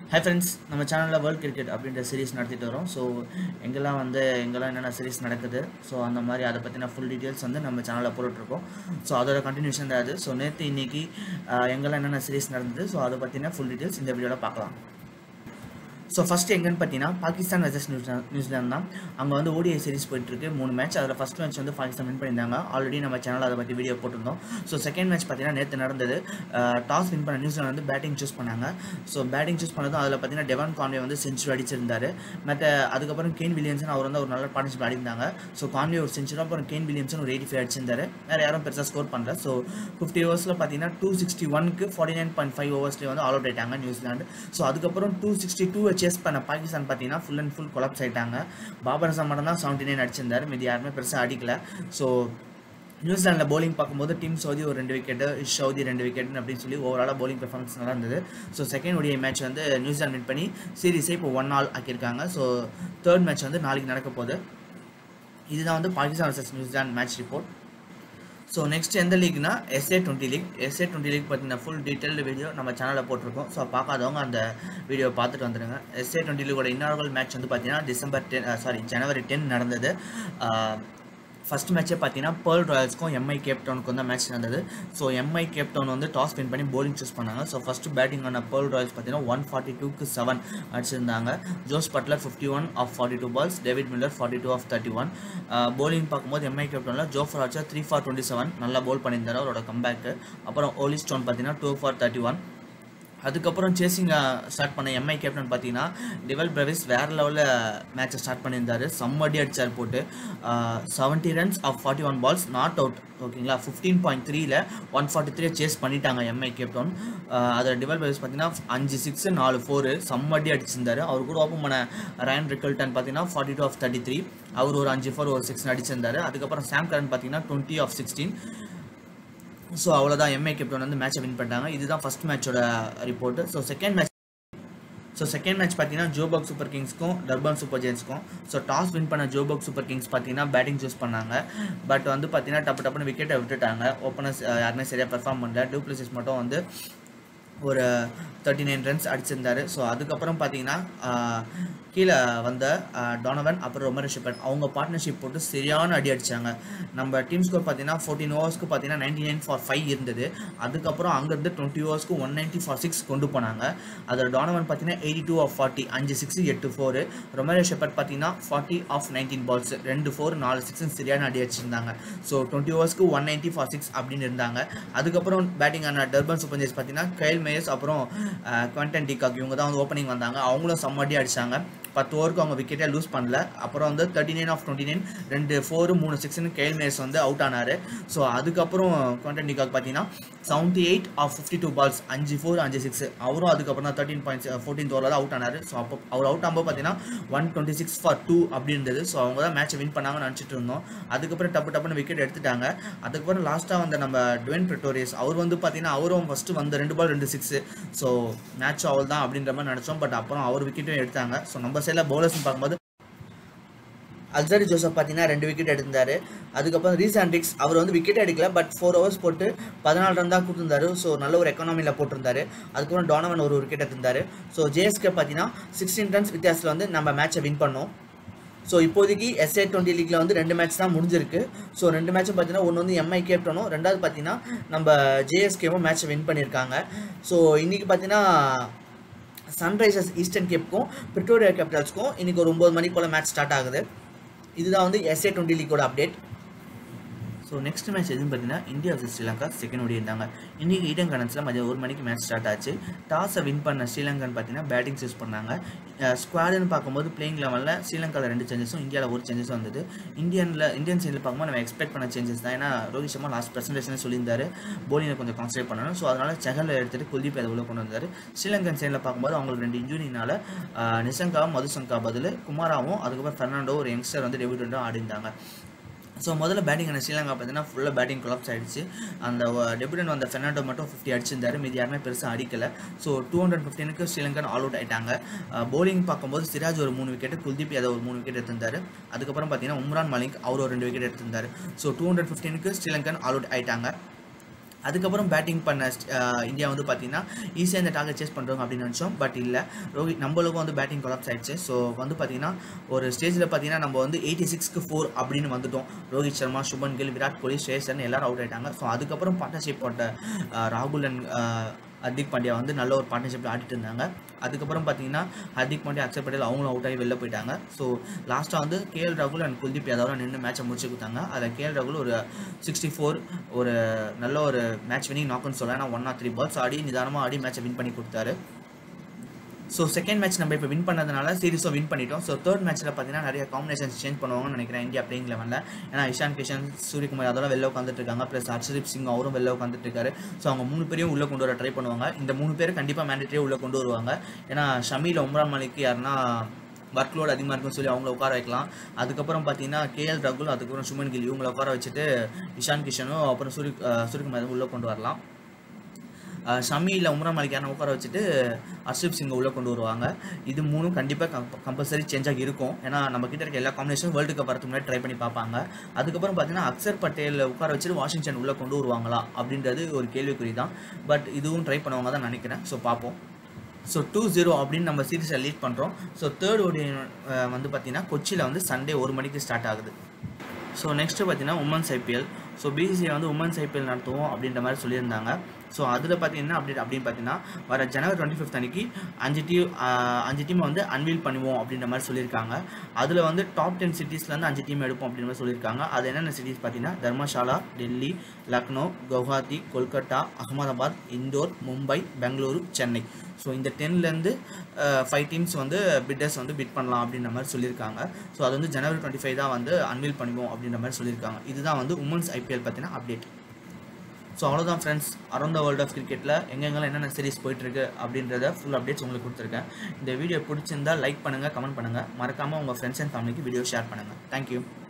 hi friends நம்ம சேனலில் world cricket அப்படின்ற சீரிஸ் நடத்திட்டு வரோம் ஸோ எங்கெல்லாம் வந்து எங்கெல்லாம் என்னென்ன சீரிஸ் நடக்குது ஸோ அந்த மாதிரி அதை பற்றின ஃபுல் டீட்டெயில்ஸ் வந்து நம்ம சேனலில் போட்டுட்ருக்கோம் ஸோ அதோட கண்டினியூஷன் தான் அது ஸோ நேற்று இன்னைக்கு ஆஹ், எங்கெல்லாம் என்னென்ன சீரிஸ் நடந்தது ஸோ அதை பற்றின ஃபுல் டீட்டெயில்ஸ் இந்த வீடியோவில் பார்க்கலாம் ஸோ ஃபஸ்ட் எங்கன்னு பார்த்தீங்கன்னா பாகிஸ்தான் வெர்சஸ் நியூசிலாந்து நியூசிலாந்து தான் அங்கே வந்து ஓடிஐ சீரிஸ் போயிட்டுருக்கு மூணு மேட்ச் அதில் ஃபஸ்ட் மேட்ச் வந்து பாகிஸ்தான் வின் பண்ணியிருந்தாங்க ஆல்ரெடி நம்ம சேனல் அதை பற்றி வீடியோ போட்டிருந்தோம் ஸோ செகண்ட் மேட்ச் பார்த்தீங்கன்னா நேற்று நடந்தது டாஸ் வின் பண்ண நியூசிலாந்து வந்து பேட்டிங் சூஸ் பண்ணாங்க ஸோ பேட்டிங் சூஸ் பண்ணதும் அதில் பார்த்தீங்கன்னா டெவான் கான்வே வந்து செஞ்சுரி அடிச்சிருந்தாரு மற்ற அதுக்கப்புறம் கேன் வில்லியம்சன் அவர் வந்து ஒரு நல்ல பார்ட்னர்ஷிப் அடிந்தாங்க ஸோ கான்வே ஒரு செஞ்சுரி அப்புறம் கேன் வில்லியம்சன் ஒரு எயிட்டி ஃபைவ் அடிச்சிருந்தாரு வேறு யாரும் பெருசாக ஸ்கோர் பண்ணல ஸோ ஃபிஃப்டி ஓவர்ஸில் பார்த்தீங்கன்னா டூ சிக்ஸ்டி ஒன்க்கு ஃபார்ட்டி நைன் பாயிண்ட் ஃபைவ் ஓவர்ஸ்லேயே வந்து ஆல் அவுட் ஆயிட்டாங்க நியூசிலாந்து ஸோ அதுக்கப்புறம் டூ சிக்ஸ்டி டூ சேஸ் பண்ண பாகிஸ்தான் பார்த்தீங்கன்னா ஃபுல் அண்ட் ஃபுல் கொலாப்ஸ் ஆயிட்டாங்க பாபர் அசாம் மட்டும் தான் செவன்ட்டி நைன் அடிச்சிருந்தாரு மீதி யாருமே பெருசாக அடிக்கல ஸோ நியூசிலாண்டில் bowling பார்க்கும்போது டீம் சவுதி ஒரு ரெண்டு விக்கெட்டு சவுதி ரெண்டு விக்கெட் அப்படின்னு சொல்லி ஓவராலாக bowling பெர்ஃபார்மன்ஸ் நல்லா இருந்தது ஸோ செகண்ட் ஒடிஐ மேட்ச் வந்து நியூசிலாந்து வின் பண்ணி சீரிஸை இப்போ ஒன் ஆல் ஆக்கியிருக்காங்க ஸோ தேர்ட் மேட்ச் வந்து நாளைக்கு நடக்க போகுது இதுதான் வந்து Pakistan versus New Zealand match report so next எந்த லீக்னா SA twenty league SA twenty league பற்றின ஃபுல் டீட்டெயில்டு வீடியோ நம்ம சேனலில் போட்டிருக்கோம் ஸோ பார்க்காதவங்க அந்த வீடியோ பார்த்துட்டு வந்துடுங்க எஸ்ஏ டுவெண்ட்டி லீகோட இன்னொரு மேட்ச் வந்து பார்த்தீங்கன்னா December ten sorry January ten நடந்தது ஃபஸ்ட் மேட்ச்சே பார்த்தீங்கன்னா பேர்ல் ராயல்ஸ்க்கும் எம்ஐ கேப்டவுனுக்கும் தான் மேட்ச் நடந்தது ஸோ எம்ஐ கேப்டவுன் வந்து டாஸ் வின் பண்ணி bowling சூஸ் பண்ணாங்க ஸோ ஃபஸ்ட்டு பேட்டிங் ஆன பேர்ல் ராயல்ஸ் பார்த்தீங்கன்னா ஒன் ஃபார்ட்டி டூக்கு செவன் அடிச்சிருந்தாங்க Jos Buttler fifty one of forty two balls David Miller forty two of thirty one bowling பார்க்கும்போது MI கேப்டனில் Jofra Archer three for twenty seven நல்லா bowl பண்ணியிருந்தாரு அவரோட கம்பேக்கு அப்புறம் ஓலி ஸ்டோன் பார்த்தீங்கன்னா டூ ஃபார் தேர்ட்டி ஒன் அதுக்கப்புறம் சேசிங் ஸ்டார்ட் பண்ண எம்ஐ கேப்டன் பார்த்தீங்கன்னா டிவல் பிரவிஸ் வேறு லெவலில் மேட்சை ஸ்டார்ட் பண்ணியிருந்தாரு செம்மடி அடிச்சார் போட்டு seventy runs of forty one balls not out ஓகேங்களா ஃபிஃப்டீன் பாயிண்ட் த்ரீல ஒன் ஃபார்ட்டி த்ரீ சேஸ் பண்ணிட்டாங்க எம்ஐ கேப்டன் அதில் டிவல் பிரவிஸ் பார்த்தீங்கன்னா அஞ்சு சிக்ஸு நாலு ஃபோரு செம்மடி அடிச்சிருந்தாரு அவர் கூட ஓப்பன் பண்ண ரயன் ரிக்கல்டன் பார்த்தீங்கன்னா forty two of thirty three அவர் ஒரு அஞ்சு ஃபோர் ஒரு சிக்ஸ் அடிச்சிருந்தாரு அதுக்கப்புறம் சாம் கரன் பார்த்தீங்கன்னா டுவெண்ட்டி ஆஃப் சிக்ஸ்டீன் ஸோ அவ்வளோதான் எம்ஐ கேப்டன் வந்து மேட்சை வின் பண்ணிட்டாங்க இதுதான் ஃபர்ஸ்ட் மேட்சோட report so second match so second match பார்த்தீங்கன்னா ஜோபக் சூப்பர் கிங்ஸ்க்கும் டர்பன் சூப்பர் ஜெயின்ஸ்க்கும் ஸோ டாஸ் வின் பண்ண ஜோபக் சூப்பர் கிங்ஸ் பார்த்தீங்கன்னா பேட்டிங் சூஸ் பண்ணாங்க பட் வந்து பார்த்தீங்கன்னா டப்பு டப்புன்னு விக்கெட்டை விட்டுட்டாங்க ஓப்பனர்ஸ் யாருமே சரியாக பெர்ஃபார்ம் பண்ணல டூப்ளிசிஸ் மட்டும் வந்து ஒரு தேர்ட்டி நைன் ரன்ஸ் அடிச்சிருந்தாரு ஸோ அதுக்கப்புறம் பார்த்தீங்கன்னா ஆஹ், கீழே வந்த ஆஹ், டொனவன் அப்புறம் ரொமர் ஷிப்பன் அவங்க பார்ட்னர்ஷிப் போட்டு சரியான அடி அடிச்சாங்க நம்ம டீம் ஸ்கோர் பார்த்தீங்கன்னா ஃபோர்டீன் ஓவர்ஸ்க்கு பார்த்தீங்கன்னா நைன்டி நைன் ஃபார் ஃபைவ் இருந்தது அதுக்கப்புறம் அங்கேருந்து டுவெண்ட்டி ஓவர்ஸ்க்கு ஒன் நைன்ட்டி ஃபார் சிக்ஸ் கொண்டு போனாங்க அதில் டொனவன் பார்த்தீங்கன்னா எயிட்டி டூ ஆஃப் ஃபார்ட்டி அஞ்சு சிக்ஸ் எட்டு ஃபோரு ரொமரே ஷெப்பர்ட் பார்த்தீங்கன்னா ஃபார்ட்டி ஆஃப் நைன்டீன் பால்ஸ் ரெண்டு ஃபோர் நாலு சிக்ஸ் சரியான அடி அடிச்சிருந்தாங்க ஸோ டுவெண்ட்டி ஓவர்ஸ்க்கு ஒன் நைன்ட்டி ஃபார் சிக்ஸ் அப்படின்னு இருந்தாங்க அதுக்கப்புறம் பேட்டிங் ஆன டர்பன் சூப்பர் ஜெயிஸ் பார்த்தீங்கன்னா கைல் மேயர்ஸ் அப்புறம் குவன்டன் டிகாக் இவங்க தான் வந்து ஓப்பனிங் வந்தாங்க அவங்களும் செம்ம அடி அடிச்சாங்க பத்து ஓவருக்கு அவங்க விக்கெட்டே லூஸ் பண்ணல அப்புறம் வந்து thirty nine of twenty nine ரெண்டு ஃபோரு மூணு சிக்ஸ்னு கேல் மேயர்ஸ் வந்து அவுட் ஆனார் ஸோ அதுக்கப்புறம் குவன்டன் டிகாக் பார்த்தீங்கன்னா seventy eight of fifty two balls அஞ்சு ஃபோர் அஞ்சு சிக்ஸ் அவரும் அதுக்கப்புறம் தான் தேர்ட்டின் பாயிண்ட்ஸ் ஃபோர்டீன் ஓவரில் தான் அவுட் ஆனார் ஸோ அப்போ அவர் அவுட் ஆகும்போது பார்த்தீங்கன்னா one twenty six for two அப்படி இருந்தது ஸோ அவங்க தான் மேட்ச்சை வின் பண்ணாங்கன்னு நினச்சிட்டு இருந்தோம் அதுக்கப்புறம் டப்பு டப்புன்னு விக்கெட் எடுத்துட்டாங்க அதுக்கப்புறம் லாஸ்ட்டாக வந்த நம்ம டுவென் பிரிட்டோரியஸ் அவர் வந்து பார்த்தீங்கன்னா அவரும் ஃபஸ்ட்டு வந்த ரெண்டு பால் ரெண்டு சிக்ஸு ஸோ மேட்ச் அவள் தான் அப்படின்ற மாதிரி நினச்சோம் பட் அப்புறம் அவர் விக்கெட்டும் எடுத்தாங்க ஸோ நம்ம சைடில் பவுலர்ஸ்னு பார்க்கும்போது அல்சரி ஜோசப் பார்த்தீங்கன்னா ரெண்டு விக்கெட் எடுத்தார் அதுக்கப்புறம் ரீஸ் ஆண்ட்ரிக்ஸ் அவர் வந்து விக்கெட் எடுக்கல பட் ஃபோர் ஹவர்ஸ் போட்டு பதினாலு ரன் தான் கொடுத்துருந்தாரு ஸோ நல்ல ஒரு எக்கானமியில் போட்டிருந்தாரு அதுக்கப்புறம் டோனவன் ஒரு விக்கெட் எடுத்திருந்தாரு ஸோ ஜேஎஸ்கே பார்த்தீங்கன்னா சிக்ஸ்டீன் ரன்ஸ் வித்தியாசத்தில் வந்து நம்ம மேட்சை வின் பண்ணோம் ஸோ இப்போதைக்கு எஸ்ஏ டுவெண்ட்டி லீக்ல வந்து ரெண்டு மேட்ச் தான் முடிஞ்சிருக்கு ஸோ ரெண்டு மேட்சும் பார்த்தீங்கன்னா ஒன்று வந்து எம்ஐ கேப்டனும் ரெண்டாவது பார்த்தீங்கன்னா நம்ம ஜேஎஸ்கேவும் மேட்ச்சை வின் பண்ணியிருக்காங்க ஸோ இன்றைக்கி பார்த்தீங்கன்னா சன்ரைசர்ஸ் ஈஸ்டர்ன் கேப்க்கும் பிரிட்டோரியா கேபிட்டல்ஸ்க்கும் இன்றைக்கி ஒரு ஒம்பது மணி போல் மேட்ச் ஸ்டார்ட் ஆகுது இதுதான் வந்து எஸ்ஏ டுவெண்ட்டி லீக்கோட அப்டேட் ஸோ நெக்ஸ்ட் மேட்ச் எதுன்னு பார்த்தீங்கன்னா இந்தியா vs ஸ்ரீலங்கா செகண்ட் ஓடி இருந்தாங்க இன்றைக்கி ஈடன் கரன்ஸில் மதியம் ஒரு மணிக்கு மேட்ச் ஸ்டார்ட் ஆச்சு டாஸை வின் பண்ண ஸ்ரீலங்கன் பார்த்தீங்கன்னா பேட்டிங் சூஸ் பண்ணாங்க ஸ்குவாடுன்னு பார்க்கும்போது பிளேயிங் லெவலில் ஸ்ரீலங்காவில் ரெண்டு சேஞ்சஸும் இந்தியாவில் ஒரு சேஞ்சஸும் வந்தது இந்தியனில் இந்தியன் சைடில் பார்க்கும்போது நம்ம எக்ஸ்பெக்ட் பண்ண சேஞ்சஸ் தான் ஏன்னா ரோஹித் சர்மா லாஸ்ட் ப்ரெசன்டேஷன் சொல்லியிருந்தாரு போலிங்கை கொஞ்சம் கான்சன்ட்ரேட் பண்ணணும் ஸோ அதனால் செகலில் எடுத்துகிட்டு குல்தீப் அதை உள்ள கொண்டு வந்தார் ஸ்ரீலங்கன் சைடில் பார்க்கும்போது அவங்களுக்கு ரெண்டு இன்ஜுரினால நிசங்காவும் மதுசங்கா பதில் குமாராவும் அதுக்கப்புறம் ஃபெர்னாண்டோ ஒரு யங்ஸ்டர் வந்து டெபியூட்டும் ஆடி இருந்தாங்க ஸோ முதல்ல பேட்டிங் ஆன ஸ்ரீலங்கா பார்த்தீங்கன்னா ஃபுல்லாக பேட்டிங் கொலாப்ஸ் ஆயிடுச்சு அந்த டெபியூட்டன் வந்த ஃபெர்னாண்டோ மட்டும் ஃபிஃப்டி அடிச்சிருந்தாரு மீதி யாருமே பெருசாக அடிக்கல ஸோ டூ ஹண்ட்ரட் ஃபிஃப்டீனுக்கு ஸ்ரீலங்கன் ஆல் அவுட் ஆயிட்டாங்க bowling பார்க்கும்போது சிராஜ் ஒரு மூணு விக்கெட் குல்தீப் யாதவ் ஒரு மூணு விக்கெட் எடுத்திருந்தாரு அதுக்கப்புறம் பார்த்தீங்கன்னா உம்ரான் மலிக் அவர் ஒரு ரெண்டு விக்கெட் எடுத்திருந்தாரு ஸோ டூ ஹண்ட்ரட் ஃபிஃப்டீனுக்கு ஸ்ரீலங்கன் ஆல் அவுட் ஆயிட்டாங்க அதுக்கப்புறம் பேட்டிங் பண்ண அஹ், இந்தியா வந்து பார்த்தீங்கன்னா ஈஸியாக இந்த டார்கெட் சேஸ் பண்ணுறோம் அப்படின்னு நினச்சோம் பட் இல்லை ரோஹித் நம்மளுக்கும் வந்து பேட்டிங் கொலாப்ஸ் ஆயிடுச்சு ஸோ வந்து பார்த்தீங்கன்னா ஒரு ஸ்டேஜில் பார்த்தீங்கன்னா நம்ம வந்து எயிட்டி சிக்ஸ்க்கு ஃபோர் அப்படின்னு வந்துட்டோம் ரோஹித் சர்மா சுபன் கில் விராட் கோலி ஸ்ரேஷன் எல்லாரும் அவுட் ஆயிட்டாங்க ஸோ அதுக்கப்புறம் பார்ட்னர்ஷிப் போட்ட அஹ், ராகுல் அண்ட் அஹ், ஹர்திக் பாண்டியா வந்து நல்ல ஒரு பார்ட்னர்ஷிப்பில் ஆடிட்டு இருந்தாங்க அதுக்கப்புறம் பார்த்தீங்கன்னா ஹர்திக் பாண்டியா அக்ஷர் பட்டேல் அவங்களும் அவுட் ஆகி வெளில போயிட்டாங்க ஸோ லாஸ்ட்டாக வந்து கேஎல் ராகுல் அண்ட் குல்தீப் யாதவ் நின்று மேட்சை முடிச்சு கொடுத்தாங்க அதில் கேஎல் ராகுல் ஒரு சிக்ஸ்டி ஃபோர் ஒரு நல்ல ஒரு மேட்ச் வினிங் நாக்குன்னு சொல்லலாம் ஏன்னா ஒன் ஆர் த்ரீ பால்ஸ் ஆடி நிதானமாக ஆடி மேட்சை வின் பண்ணி கொடுத்தாரு ஸோ செகண்ட் மேட்ச் நம்ம இப்போ வின் பண்ணதுனால சீரிஸும் வின் பண்ணிட்டோம் ஸோ தேர்ட் மேட்ச்சில் பார்த்தீங்கன்னா நிறைய காம்பினேஷன்ஸ் சேஞ்ச் பண்ணுவாங்கன்னு நினைக்கிறேன் இந்தியா பிளேயிங் லெவனில் ஏன்னா இஷான் கிஷன் சூரியகுமார் அதெல்லாம் வெளில உட்காந்துட்டு இருக்காங்க ப்ளஸ் ஹர்ஷதீப் சிங் அவரும் வெளில உட்காந்துட்டு இருக்காரு ஸோ அவங்க மூணு பேரையும் உள்ளே கொண்டு வர ட்ரை பண்ணுவாங்க இந்த மூணு பேர் கண்டிப்பாக மேண்டேட்டரியாக உள்ளே கொண்டு வருவாங்க ஏன்னா ஷமீல் உம்ரான் மலிக் யாருன்னா ஒர்க் லோட் அதிகமாக இருக்குன்னு சொல்லி அவங்கள உட்கார வைக்கலாம் அதுக்கப்புறம் பார்த்தீங்கன்னா கேஎல் ரகுல் அதுக்கப்புறம் சுமன் கில் இவங்களை உட்கார வச்சுட்டு இஷான் கிஷனும் அப்புறம் சூரிய அஹ் சூரியகுமார் உள்ளே கொண்டு வரலாம் அஹ் ஷமி இல்லை உம்ரான் மாலிக்கான உட்கார வச்சுட்டு அர்ஷிப் சிங்கை உள்ளே கொண்டு வருவாங்க இது மூணும் கண்டிப்பாக கம்பல்சரி சேஞ்சாக இருக்கும் ஏன்னா நம்ம கிட்ட இருக்க எல்லா காம்பினேஷனும் வேர்ல்டு கப் வரதுக்கு முன்னாடி ட்ரை பண்ணி பார்ப்பாங்க அதுக்கப்புறம் பார்த்தீங்கன்னா அக்சர் பட்டேல் உட்கார வச்சுட்டு வாஷிங்டன் உள்ளே கொண்டு வருவாங்களா அப்படின்றது ஒரு கேள்விக்குறி தான் பட் இதுவும் ட்ரை பண்ணுவாங்க தான் நினைக்கிறேன் ஸோ பார்ப்போம் ஸோ டூ ஜீரோ அப்படின்னு நம்ம சீரிஸை லீட் பண்ணுறோம் ஸோ தேர்ட் ஓடி வந்து பார்த்தீங்கன்னா கொச்சியில் வந்து சண்டே ஒரு மணிக்கு ஸ்டார்ட் ஆகுது ஸோ நெக்ஸ்ட்டு பார்த்தீங்கன்னா உமன்ஸ் ஐபிஎல் ஸோ பிசிசிஐ வந்து உமன்ஸ் ஐபிஎல் நடத்துவோம் அப்படின்ற மாதிரி சொல்லியிருந்தாங்க ஸோ அதில் பார்த்தீங்கன்னா அப்படி அப்படின்னு பார்த்தீங்கன்னா வர ஜனவரி டுவெண்ட்டி ஃபிஃப்த் அன்னைக்கு அஞ்சு டீம் அஞ்சு டீம் வந்து அன்வீல் பண்ணுவோம் அப்படின்ற மாதிரி சொல்லியிருக்காங்க அதில் வந்து டாப் டென் சிட்டிஸ்லேருந்து அஞ்சு டீம் எடுப்போம் அப்படின்ற மாதிரி சொல்லியிருக்காங்க அது என்னென்ன சிட்டிஸ் பார்த்தீங்கன்னா தர்மசாலா டெல்லி லக்னோ கவுஹாத்தி கொல்கத்தா அகமதாபாத் இந்தோர் மும்பை பெங்களூரு சென்னை ஸோ இந்த டென்லேருந்து ஃபைவ் டீம்ஸ் வந்து பிட்டர்ஸ் வந்து பிட் பண்ணலாம் அப்படின்ற மாதிரி சொல்லியிருக்காங்க ஸோ அது வந்து ஜனவரி டுவெண்ட்டி ஃபைவ் தான் வந்து அன்வீல் பண்ணுவோம் அப்படின்ற மாதிரி சொல்லியிருக்காங்க இதுதான் வந்து உமன்ஸ் ஐபிஎல் பற்றின அப்டேட் ஸோ அவ்வளோதான் friends around the world of கிரிக்கெட்டில் எங்கெங்கெல்லாம் என்னென்ன சீரிஸ் போயிட்டுருக்கு அப்படின்றத ஃபுல் அப்டேட்ஸ் உங்களுக்கு கொடுத்துருக்கேன் இந்த வீடியோ பிடிச்சிருந்தா லைக் பண்ணுங்கள் கமெண்ட் பண்ணுங்கள் மறக்காமல் உங்கள் ஃப்ரெண்ட்ஸ் அண்ட் ஃபேமிலிக்கு வீடியோ ஷேர் பண்ணுங்கள் தேங்க்யூ